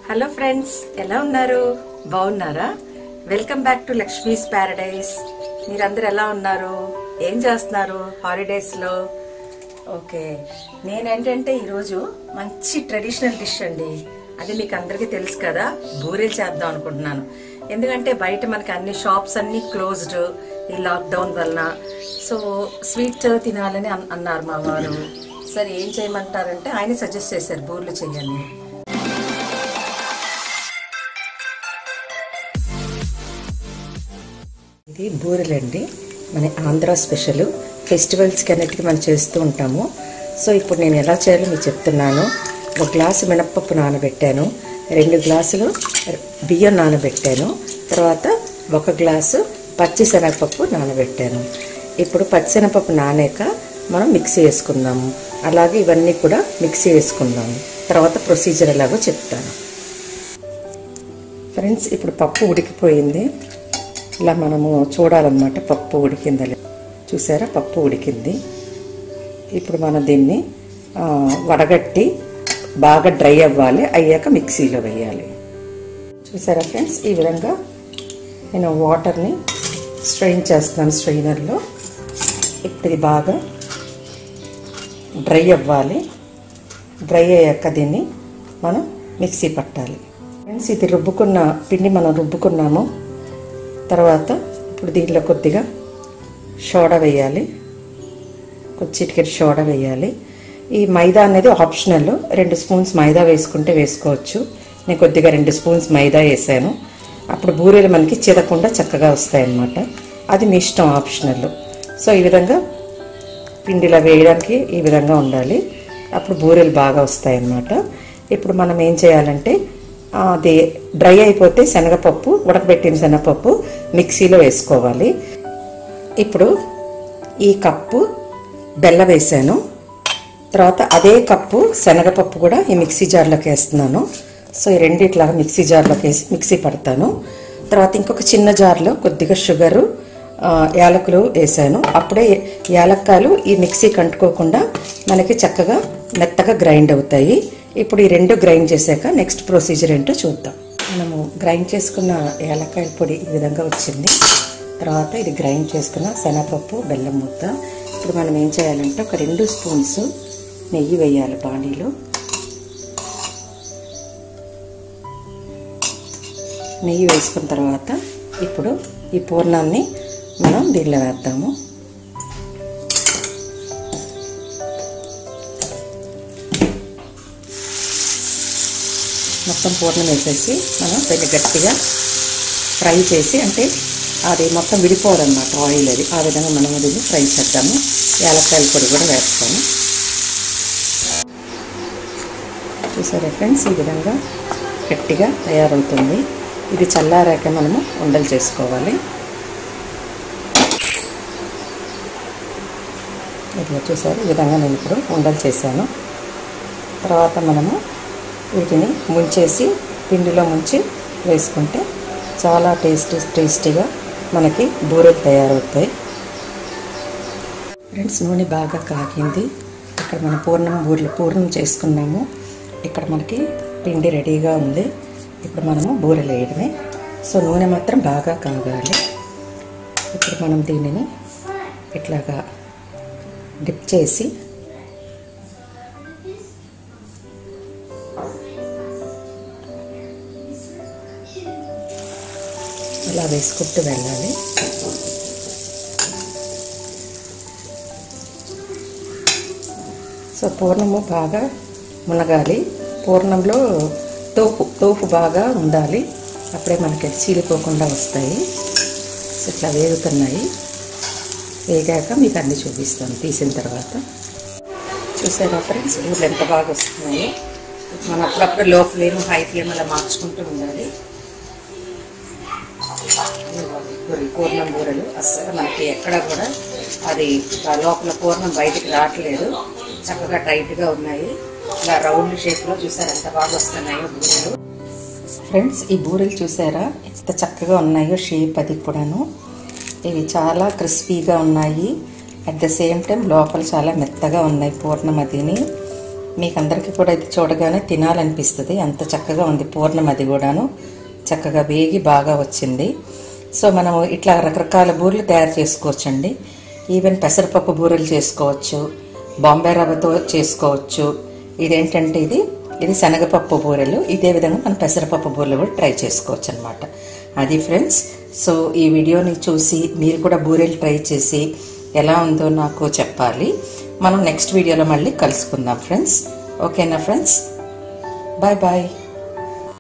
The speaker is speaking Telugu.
హలో ఫ్రెండ్స్ ఎలా ఉన్నారు బాగున్నారా welcome back to Lakshmi's paradise మీరందరూ ఎలా ఉన్నారు ఏం చేస్తున్నారు హాలిడేస్లో ఓకే నేనేంటంటే ఈరోజు మంచి ట్రెడిషనల్ డిష్ అండి అది మీకు అందరికీ తెలుసు కదా బూరెలు చేద్దాం అనుకుంటున్నాను ఎందుకంటే బయట మనకి అన్ని షాప్స్ అన్ని క్లోజ్డ్ ఈ లాక్డౌన్ వలన సో స్వీట్ తినాలని అన్- అన్నారు మా వారు సరే ఏం చేయమంటారంటే ఆయన సజెస్ట్ చేశారు బూర్లు చెయ్యని ఇది బూరెలండి మన ఆంధ్ర స్పెషల్ ఫెస్టివల్స్కి అన్నిటికీ మనం చేస్తూ ఉంటాము సో ఇప్పుడు నేను ఎలా చేయాలో మీకు చెప్తున్నాను ఒక గ్లాసు మినప్పప్పు నానబెట్టాను రెండు గ్లాసులు బియ్యం నానబెట్టాను తర్వాత ఒక గ్లాసు పచ్చిశనగపప్పు నానబెట్టాను ఇప్పుడు పచ్చిశనగపప్పు నానాక మనం మిక్సీ వేసుకుందాము అలాగే ఇవన్నీ కూడా మిక్సీ వేసుకుందాము తర్వాత ప్రొసీజర్ ఎలాగో చెప్తాను ఫ్రెండ్స్ ఇప్పుడు పప్పు ఉడికిపోయింది ఇలా మనము చూడాలన్నమాట పప్పు ఉడికిందా లే- చూసారా పప్పు ఉడికింది ఇప్పుడు మనం దీన్ని ఆ, వడగట్టి బాగా డ్రై అవ్వాలి అయ్యాక మిక్సీలో వేయాలి చూసారా ఫ్రెండ్స్ ఈ విధంగా నేను వాటర్ని స్ట్రెయిన్ చేస్తున్నాను స్ట్రెయినర్లో ఇప్పుడు ఇది బాగా డ్రై అవ్వాలి డ్రై అయ్యాక దీన్ని మనం మిక్సీ పట్టాలి ఫ్రెండ్స్ ఇది రుబ్బుకున్న పిండి మనం రుబ్బుకున్నాము తర్వాత ఇప్పుడు దీంట్లో కొద్దిగా సోడా వేయాలి కొద్ది చిటికెట్ సోడా వేయాలి ఈ మైదా అనేది ఆప్షనల్ రెండు స్పూన్స్ మైదా వేసుకుంటే వేసుకోవచ్చు నేను కొద్దిగా రెండు స్పూన్స్ మైదా వేసాను అప్పుడు బూరెలు మనకి చిరకుండా చక్కగా వస్తాయన్నమాట అది మీ ఇష్టం ఆప్షనల్ సో ఈ విధంగా పిండిలా వేయడానికి ఈ విధంగా ఉండాలి అప్పుడు బూరెలు బాగా వస్తాయి అన్నమాట ఇప్పుడు మనం ఏం చేయాలంటే ఆ, అది డ్రై అయిపోతే శనగపప్పు ఉడకబెట్టిన శనగపప్పు మిక్సీలో వేసుకోవాలి ఇప్పుడు ఈ కప్పు బెల్లం వేసాను తర్వాత అదే కప్పు శనగపప్పు కూడా ఈ మిక్సీ జార్లోకి వేస్తున్నాను సో ఈ రెండిట్లాగా మిక్సీ జార్లోకి వేసి మిక్సీ పడతాను తర్వాత ఇంకొక చిన్న జార్లో కొద్దిగా షుగరు ఆ, యాలకులు వేసాను అప్పుడే యాలక్కాయలు ఈ మిక్సీ కంటుకోకుండా మనకి చక్కగా మెత్తగా గ్రైండ్ అవుతాయి ఇప్పుడు ఈ రెండు గ్రైండ్ చేశాక నెక్స్ట్ ప్రొసీజర్ ఏంటో చూద్దాం మనము గ్రైండ్ చేసుకున్న యాలక్కాయల పొడి ఈ విధంగా వచ్చింది తర్వాత ఇది గ్రైండ్ చేసుకున్న శనగపప్పు బెల్లం ముద్ద ఇప్పుడు మనం ఏం చేయాలంటే ఒక రెండు స్పూన్స్ నెయ్యి వేయాలి బాణీలో నెయ్యి వేసుకున్న తర్వాత ఇప్పుడు ఈ పూర్ణాన్ని మనం దీనిలో వేద్దాము మొత్తం పూర్ణం వేసేసి మనం కొంచెం గట్టిగా ఫ్రై చేసి అంటే అది మొత్తం విడిపోవాలన్నమాట ఆయిల్ అది ఆ విధంగా మనం దీన్ని ఫ్రై చేద్దాము యాలక్కాయల పొడి కూడా వేస్తాము చూసారా ఫ్రెండ్స్ ఈ విధంగా గట్టిగా తయారవుతుంది ఇది చల్లారాక మనము ఉండలు చేసుకోవాలి ఇదిగో చూసారు ఈ విధంగా నేను ఇప్పుడు ఉండలు చేశాను తర్వాత మనము వీటిని ముంచేసి పిండిలో ముంచి వేసుకుంటే చాలా టేస్టీ టేస్టీగా మనకి బూరెలు తయారవుతాయి ఫ్రెండ్స్ నూనె బాగా కాగింది ఇక్కడ మనం పూర్ణం బూరెలు పూర్ణం చేసుకున్నాము ఇక్కడ మనకి పిండి రెడీగా ఉంది ఇప్పుడు మనము బూరెలు వేయడమే సో నూనె మాత్రం బాగా కాగాలి ఇప్పుడు మనం దీనిని ఇట్లాగా డిప్ చేసి ఇలా వేసుకుంటూ వెళ్ళాలి సో పూర్ణము బాగా మునగాలి పూర్ణంలో తోపు తోపు బాగా ఉండాలి అప్పుడే మనకి చీలిపోకుండా వస్తాయి సో ఇట్లా వేగుతున్నాయి వేగాక మీకు అన్ని చూపిస్తాను తీసిన తర్వాత చూసారా ఫ్రెండ్స్ ఊళ్ళు ఎంత బాగా వస్తున్నాయి మనం అప్పుడప్పుడు లో ఫ్లేమ్ హై ఫ్లేమ్ అలా మార్చుకుంటూ ఉండాలి బూరెలు పూర్ణం బూరెలు అస్సలు మనకి ఎక్కడ కూడా అది ఆ లోపల పూర్ణం బయటికి రావట్లేదు చక్కగా టైట్గా ఉన్నాయి ఇలా రౌండ్ షేప్లో చూసారు ఎంత బాగా వస్తున్నాయో బూరెలు ఫ్రెండ్స్ ఈ బూరెలు చూసారా ఎంత చక్కగా ఉన్నాయో షేప్ అది కూడాను ఇవి చాలా క్రిస్పీగా ఉన్నాయి అట్ ద సేమ్ టైం లోపల చాలా మెత్తగా ఉన్నాయి పూర్ణం అదిని మీకు అందరికీ కూడా ఇది చూడగానే తినాలనిపిస్తుంది అంత చక్కగా ఉంది పూర్ణం అది కూడాను చక్కగా వేగి బాగా వచ్చింది సో మనం ఇట్లా రకరకాల బూరెలు తయారు చేసుకోవచ్చండి ఈవెన్ పెసరపప్పు బూరెలు చేసుకోవచ్చు బాంబే రవ్వతో చేసుకోవచ్చు ఇదేంటంటే ఇది ఇది శనగపప్పు బూరెలు ఇదే విధంగా మనం పెసరపప్పు బూరెలు కూడా ట్రై చేసుకోవచ్చు అనమాట అది ఫ్రెండ్స్ సో ఈ వీడియోని చూసి మీరు కూడా బూరెలు ట్రై చేసి ఎలా ఉందో నాకు చెప్పాలి మనం నెక్స్ట్ వీడియోలో మళ్ళీ కలుసుకుందాం ఫ్రెండ్స్ ఓకేనా ఫ్రెండ్స్ బాయ్ బాయ్